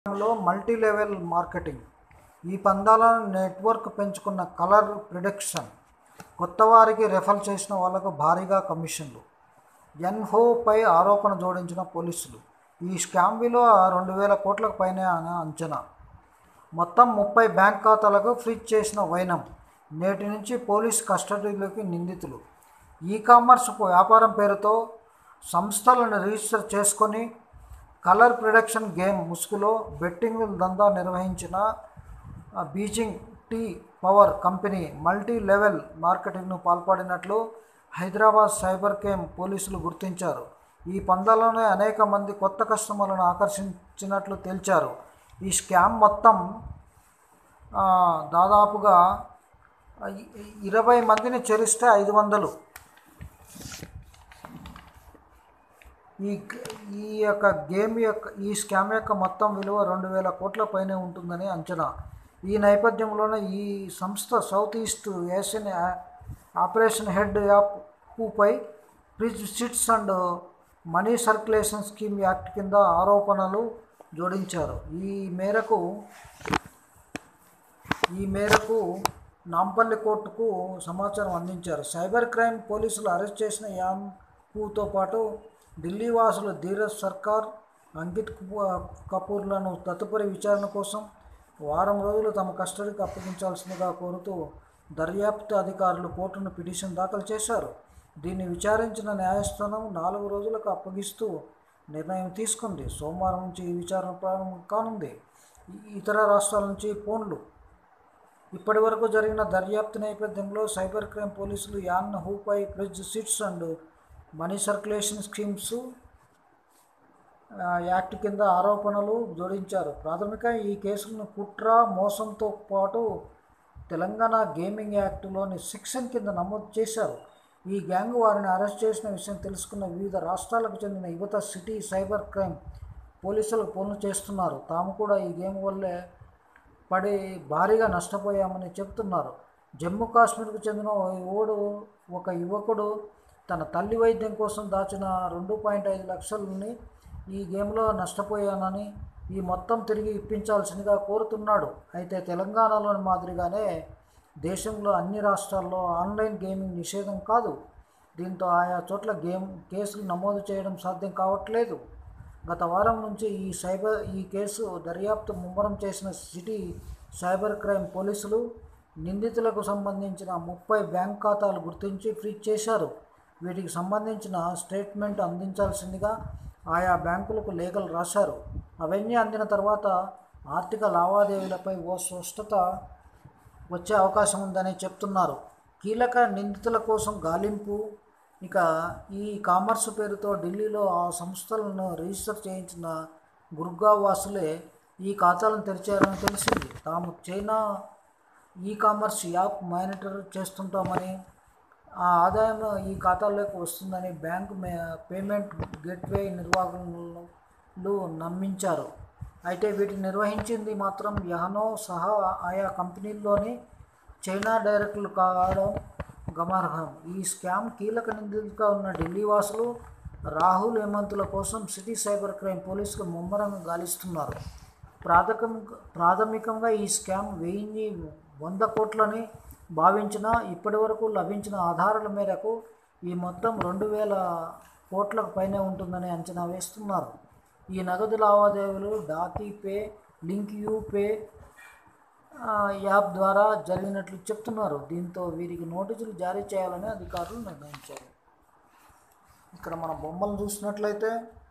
లో multi level marketing ఈ పందాలను నెట్వర్క్ పెంచుకున్న కలర్ ప్రిడిక్షన్ కొత్త వారికి రెఫర్ చేసిన వాళ్ళకు భారీగా కమిషన్లు ఎన్హోపై ఆరోపణ జోడించిన పోలీసులు ఈ స్కామ్ విలువ రెండు వేల కోట్లకు పైనే అని అంచనా మొత్తం ముప్పై బ్యాంక్ ఖాతాలకు ఫ్రీజ్ చేసిన వైనం నేటి నుంచి పోలీస్ కస్టడీలోకి నిందితులు ఈ కామర్స్ వ్యాపారం పేరుతో సంస్థలను రిజిస్టర్ చేసుకొని కలర్ ప్రొడక్షన్ గేమ్ ముసుగులో బెట్టింగ్ దందా నిర్వహించిన ఆ, Beijing T power company multi level మార్కెటింగ్ను పాల్పడినట్లు హైదరాబాద్ సైబర్ కేమ్ పోలీసులు గుర్తించారు ఈ పందాలోనే అనేక మంది కొత్త కస్టమర్లను ఆకర్షించినట్లు తేల్చారు ఈ స్కామ్ మొత్తం ఆ, దాదాపుగా ఇ- ఇరవై మందిని చేరిస్తే ఐదు వందలు ఈ గ- ఈ యొక్క గేమ్ యొక్క ఈ స్కామ్ యొక్క మొత్తం విలువ రెండు వేల కోట్ల పైనే ఉంటుందని అంచనా ఈ నేపథ్యంలోనే ఈ సంస్థ సౌత్ ఈస్ట్ ఏషియన్ ఆ- ఆపరేషన్ హెడ్ యాప్పై prize chits and money circulation scheme act కింద ఆరోపణలు జోడించారు ఈ మేరకు ఈ మేరకు నాంపల్లి కోర్టుకు సమాచారం అందించారు సైబర్ క్రైమ్ పోలీసులు అరెస్ట్ చేసిన యాన్ పూతో పాటు ఢిల్లీ వాసులు ధీరజ్ సర్కార్ అంకిత్ కపూ- కపూర్లను తదుపరి విచారణ కోసం వారం రోజులు తమ కస్టడీకి అప్పగించాల్సిందిగా కోరుతూ దర్యాప్తు అధికారులు కోర్టును పిటిషన్ దాఖలు చేశారు దీన్ని విచారించిన న్యాయస్థానం నాలుగు రోజులకు అప్పగిస్తూ నిర్ణయం తీసుకుంది సోమవారం నుంచి ఈ విచారణ ప్రారంభం కానుంది ఈ- ఇతర రాష్ట్రాల నుంచి ఫోన్లు ఇప్పటి వరకు జరిగిన దర్యాప్తు నేపథ్యంలో సైబర్ క్రైమ్ పోలీసులు యాన్ హూపై prize chits and money circulation schemes ఆ, యాక్ట్ కింద ఆరోపణలు జోడించారు ప్రాథమిక ఈ కేసులను కుట్ర మోసంతో పాటు తెలంగాణ గేమింగ్ యాక్టులోని సెక్షన్ కింద నమోదు చేశారు ఈ గ్యాంగ్ వారిని అరెస్ట్ చేసిన విషయం తెలుసుకున్న వివిధ రాష్ట్రాలకు చెందిన యువత సిటీ సైబర్ క్రైమ్ పోలీసులకు ఫోన్లు చేస్తున్నారు తాము కూడా ఈ గేమ్ వల్లే పడి భారీగా నష్టపోయామని చెబుతున్నారు జమ్మూ కాశ్మీర్కు చెందిన ఓ యువడు ఒక యువకుడు తన తల్లి వైద్యం కోసం దాచిన రెండు పాయింట్ ఐదు లక్షలని ఈ గేమ్లో నష్టపోయానని ఈ మొత్తం తిరిగి ఇప్పించాల్సిందిగా కోరుతున్నాడు అయితే తెలంగాణలోని మాదిరిగానే దేశంలో అన్ని రాష్ట్రాల్లో ఆన్లైన్ గేమింగ్ నిషేధం కాదు దీంతో ఆయా చోట్ల గేమ్ కేసులు నమోదు చేయడం సాధ్యం కావట్లేదు గత వారం నుంచి ఈ సైబర్ ఈ కేసు దర్యాప్తు ముమ్మరం చేసిన సిటీ సైబర్ క్రైమ్ పోలీసులు నిందితులకు సంబంధించిన ముప్పై బ్యాంక్ ఖాతాలు గుర్తించి ఫ్రీజ్ చేశారు వీటికి సంబంధించిన స్టేట్మెంట్ అందించాల్సిందిగా ఆయా బ్యాంకులకు లేఖలు రాశారు అవన్నీ అందిన తర్వాత ఆర్థిక లావాదేవీలపై ఓ స్పష్టత వచ్చే అవకాశం ఉందని చెప్తున్నారు కీలక నిందితుల కోసం గాలింపు ఇక ఈ కామర్స్ పేరుతో ఢిల్లీలో ఆ సంస్థలను రిజిస్టర్ చేయించిన గుర్గావ్ వాసులే ఈ ఖాతాలను తెరిచారని తెలిసింది తాము China e commerce app monitor చేస్తుంటామని ఆ ఆదాయం ఈ ఖాతాల్లోకి వస్తుందని బ్యాంకు మే పేమెంట్ గేట్వే నిర్వాహకులు నమ్మించారు అయితే వీటిని నిర్వహించింది మాత్రం యహనో సహా ఆయా కంపెనీల్లోని చైనా డైరెక్టులు కావడం గమనార్హం ఈ స్కామ్ కీలక నిందితులుగా ఉన్న ఢిల్లీ వాసులు రాహుల్ హేమంతుల కోసం సిటీ సైబర్ క్రైమ్ పోలీసులు ముమ్మరంగా గాలిస్తున్నారు ప్రాథమిక ప్రాథమికంగా ఈ స్కామ్ వెయ్యి వంద కోట్లని భావించిన ఇప్పటి వరకు లభించిన ఆధారాల మేరకు ఈ మొత్తం రెండు వేల కోట్లకు పైనే ఉంటుందని అంచనా వేస్తున్నారు ఈ నగదు లావాదేవీలు Dokypay link you pay ఆ, యాప్ ద్వారా జరిగినట్లు చెప్తున్నారు దీంతో వీరికి నోటీసులు జారీ చేయాలని అధికారులు నిర్ణయించారు ఇక్కడ మన బొమ్మలు చూసినట్లయితే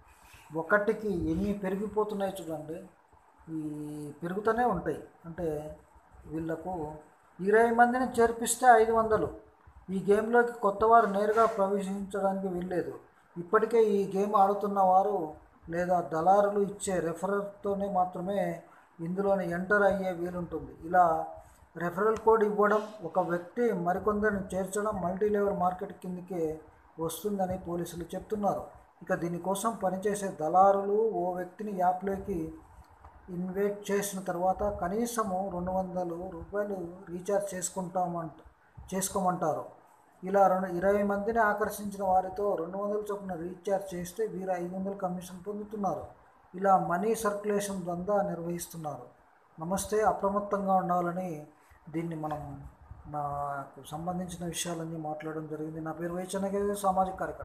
ఒకటికి ఎన్ని పెరిగిపోతున్నాయి చూడండి ఈ పెరుగుతూనే ఉంటాయి అంటే వీళ్ళకు ఇరవై మందిని చేర్పిస్తే ఐదు వందలు ఈ గేమ్లోకి కొత్త వారు నేరుగా ప్రవేశించడానికి వీల్లేదు ఇప్పటికే ఈ గేమ్ ఆడుతున్న వారు లేదా దళారులు ఇచ్చే రెఫరల్తోనే మాత్రమే ఇందులోని ఎంటర్ అయ్యే వీలుంటుంది ఇలా రెఫరల్ కోడ్ ఇవ్వడం ఒక వ్యక్తి మరికొందరిని చేర్చడం మల్టీ లెవెల్ మార్కెట్ కిందకే వస్తుందని పోలీసులు చెప్తున్నారు ఇక దీనికోసం పనిచేసే దళారులు ఓ వ్యక్తిని యాప్లోకి ఇన్వైట్ చేసిన తర్వాత కనీసము రెండు వందలు రూపాయలు రీఛార్జ్ చేసుకుంటామంట చేసుకోమంటారు ఇలా రెండు ఇరవై మందిని ఆకర్షించిన వారితో రెండు వందల చొప్పున రీఛార్జ్ చేస్తే వీరు ఐదు వందల కమిషన్ పొందుతున్నారు ఇలా మనీ సర్క్యులేషన్ దందా నిర్వహిస్తున్నారు నమస్తే అప్రమత్తంగా ఉండాలని దీన్ని మనం నాకు సంబంధించిన విషయాలన్నీ మాట్లాడడం జరిగింది నా పేరు వైచనగిరి సామాజిక కార్యకర్త